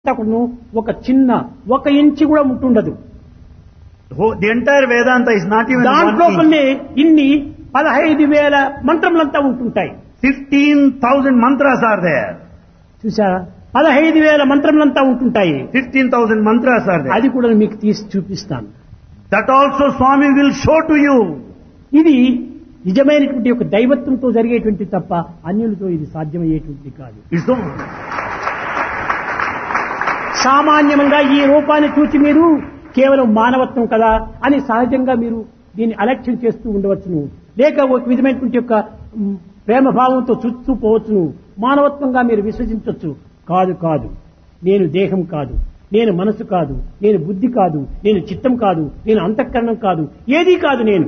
అంతకును ఒక చిన్న ఒక ఇంచి కూడా ఉంటుండదు The whole- The entire Vedanta is not even one దాంట్లో inch. కొన్ని ఇన్ని పదహైదు వేల మంత్రములంతా ఉంటుంటాయి 15,000 mantras are there. చూసారా పదహైదు వేల మంత్రములంతా ఉంటుంటాయి 15,000 mantras are there. అది కూడా మీకు తీసి చూపిస్తాను That also Swami will show to you. ఇది నిజమైనటువంటి ఒక దైవత్వంతో జరిగేటువంటి తప్ప అన్యులతో ఇది సాధ్యమయ్యేటువంటిది కాదు It's the, సామాన్యంగా ఈ రూపాన్ని చూచి మీరు కేవలం మానవత్వం కదా అని సహజంగా మీరు దీన్ని అలక్ష్యం చేస్తూ ఉండవచ్చును లేక ఒక విధమైనటువంటి యొక్క మ్, ప్రేమ భావంతో చూస్తూ పోవచ్చును మానవత్వంగా మీరు విశ్వసించవచ్చు కాదు కాదు నేను దేహం కాదు నేను మనసు కాదు నేను బుద్ధి కాదు నేను చిత్తం కాదు నేను అంతఃకరణం కాదు ఏదీ కాదు నేను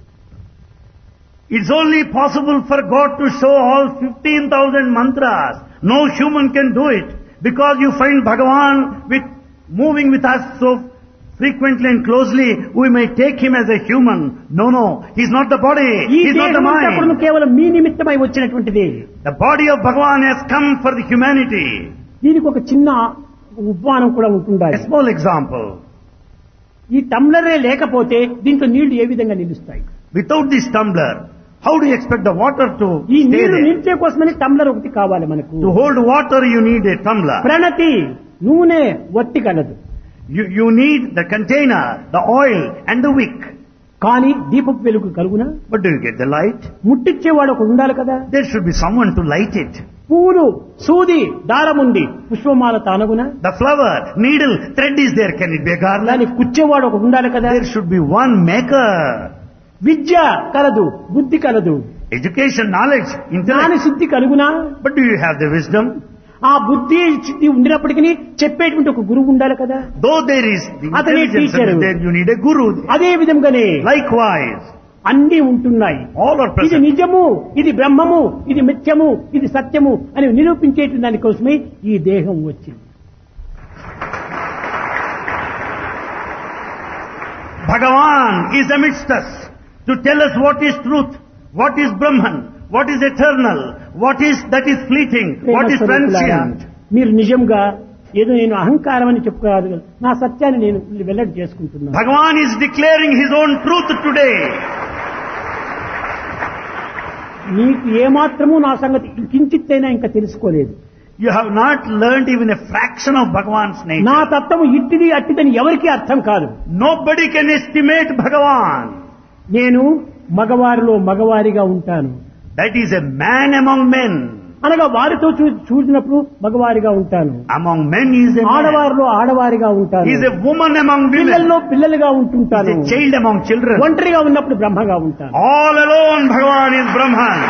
it's only possible for God to show all 15,000 mantras. No human can do it. Because you find Bhagavan with, moving with us so frequently and closely, we may take him as a human. No, no. He's not the body. ఈ He's not the దేహం అంతా కూడా mind. కేవలం మీ నిమిత్తమై వచ్చినటువంటిది The body of Bhagavan has come for the humanity. దీనికి ఒక చిన్న ఉపమానం కూడా ఉంటుండాలి A small example. ఈ టమ్లరే లేకపోతే దీంట్లో నీళ్లు ఏ విధంగా నిలుస్తాయి Without this tumbler, how do you expect the water to ఈ stay నీళ్లు there? నిలిచే కోసమని టమ్లర్ ఒకటి కావాలి మనకు To hold water, you need a tumbler. ప్రణతి నూనె వట్టి కలదు You, you need the container, the oil, and the wick. కానీ దీపపు వెలుగు కలుగునా But do you get the light? ముట్టిచ్చేవాడు ఒకడు ఉండాలి కదా There should be someone to light it. పూలు సూది దారం ఉంది పుష్పమాల తానగునా The flower, needle, thread is there. Can it be a garland? దాన్ని కుచ్చేవాడు ఒకడు ఉండాలి కదా There should be one maker. విద్య కలదు బుద్ధి కలదు Education, knowledge, జ్ఞాన intellect. సిద్ధి కలుగునా But do you have the wisdom? ఆ బుద్ధి సిద్ధి ఉండినప్పటికీ చెప్పేటువంటి ఒక గురువు ఉండాలి కదా Though there is the అతనే intelligence teacher. is there, you need a guru. అదే విధంగానే Likewise, అన్ని ఉంటున్నాయి all are ఇది present. నిజము ఇది బ్రహ్మము ఇది మిథ్యము ఇది సత్యము అని నిరూపించేటువంటి దానికోసమే ఈ దేహం వచ్చింది Bhagavan is amidst us to tell us what is truth, what is Brahman, what is eternal, what is that is fleeting, what is ప్రేమస్వరూపులారా, transient. మీరు నిజంగా ఏదో నేను అహంకారం అని చెప్పుకోరాదు నా సత్యాన్ని నేను వెల్లడి చేసుకుంటున్నాను Bhagavan is declaring his own truth today. నీకు ఏమాత్రము నా సంగతి కించిత్తైనా ఇంకా తెలుసుకోలేదు You have not learned even a fraction of Bhagavan's nature. నా తత్వము ఇట్టిది అట్టిదని ఎవరికీ అర్థం కాదు Nobody can estimate Bhagavan. నేను మగవారిలో మగవారిగా ఉంటాను That is a man among men. అనగా వారితో చూ- చూసినప్పుడు మగవారిగా ఉంటాను Among men he is a man. ఆడవారిలో ఆడవారిగా ఉంటాను He is a woman among women. పిల్లల్లో పిల్లలుగా He is ఉంటుంటాను a child among children. ఒంటరిగా ఉన్నప్పుడు బ్రహ్మగా ఉంటాను All alone Bhagavan is Brahman.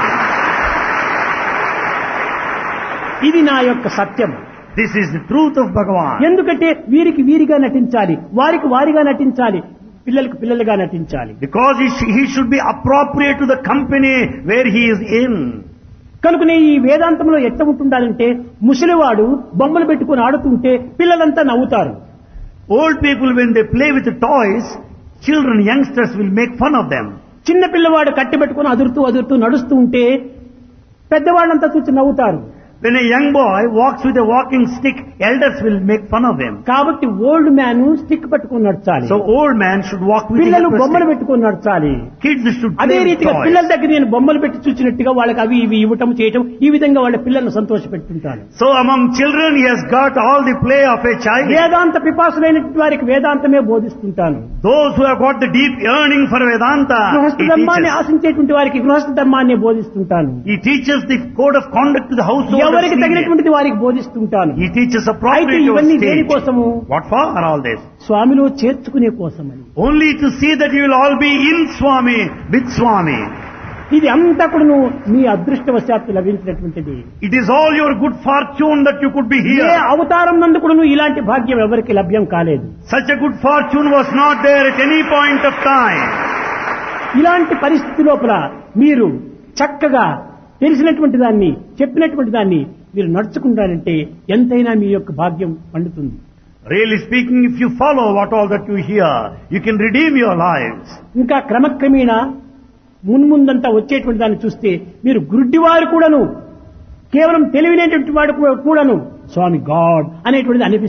ఇది నా యొక్క సత్యం This is the truth of Bhagavan. ఎందుకంటే వీరికి వీరిగా నటించాలి వారికి వారిగా నటించాలి పిల్లలకు పిల్లలుగా నటించాలి Because he, sh- he should be appropriate to the company where he is in. కనుకనే ఈ వేదాంతంలో ఎట్ట ఉంటుండాలంటే ముసలివాడు బొమ్మలు పెట్టుకుని ఆడుతుంటే పిల్లలంతా నవ్వుతారు Old people, when they play with the toys, children, youngsters will make fun of them. చిన్న పిల్లవాడు కట్టి పెట్టుకుని అదురుతూ అదురుతూ నడుస్తూ ఉంటే పెద్దవాళ్ళంతా చూసి నవ్వుతారు When a young boy walks with a walking stick, elders will make fun of him. కాబట్టి ఓల్డ్ మ్యాన్ స్టిక్ పట్టుకుని నడచాలి So old man should walk with a పిల్లలు helper బొమ్మలు stick. పెట్టుకుని నడచాలి Kids should అదే play with రీతిగా పిల్లల toys. దగ్గర నేను బొమ్మలు పెట్టి చూసినట్టుగా వాళ్ళకి అవి ఇవి ఇవ్వటం చేయటం ఈ విధంగా వాళ్ళ పిల్లల్ని సంతోష పెట్టుంటాను So among children, he has got all the play of a child. వేదాంత పిపాసులైనటువంటి వారికి వేదాంతమే బోధిస్తుంటాను Those who have got the deep yearning for Vedanta, గృహస్థ he ధర్మాన్ని teaches. ఆశించేటువంటి వారికి గృహస్థ ధర్మాన్ని బోధిస్తుంటాను He teaches the code of conduct to the household. ఎవరికి of తగినటువంటిది వారికి బోధిస్తుంటాను He teaches అయితే appropriate to ఇవన్నీ a దేని stage. కోసము What for are all this? స్వామిలో చేర్చుకునే కోసమని Only to see that you will all be in Swami, with Swami. ఇది అంతా కూడా మీ అదృష్టవశాత్తు లభించినటువంటిది It is all your good fortune that you could be A here. అవతారం నందు కూడా ఇలాంటి భాగ్యం ఎవరికి లభ్యం కాలేదు Such a good fortune was not there at any point of time. ఇలాంటి పరిస్థితి లోపల మీరు చక్కగా తెలిసినటువంటి దాన్ని చెప్పినటువంటి దాన్ని మీరు నడుచుకుంటారంటే ఎంతైనా మీ యొక్క భాగ్యం పండుతుంది Really speaking, if you follow what all that you hear, you can redeem your lives. ఇంకా క్రమక్రమేణా మున్ముందంతా వచ్చేటువంటి దాన్ని చూస్తే మీరు గుడ్డివారు కూడాను కేవలం తెలివినేటువంటి వాడు కూడా- కూడాను స్వామి గాడ్ అనేటువంటిది అనిపిస్తుంది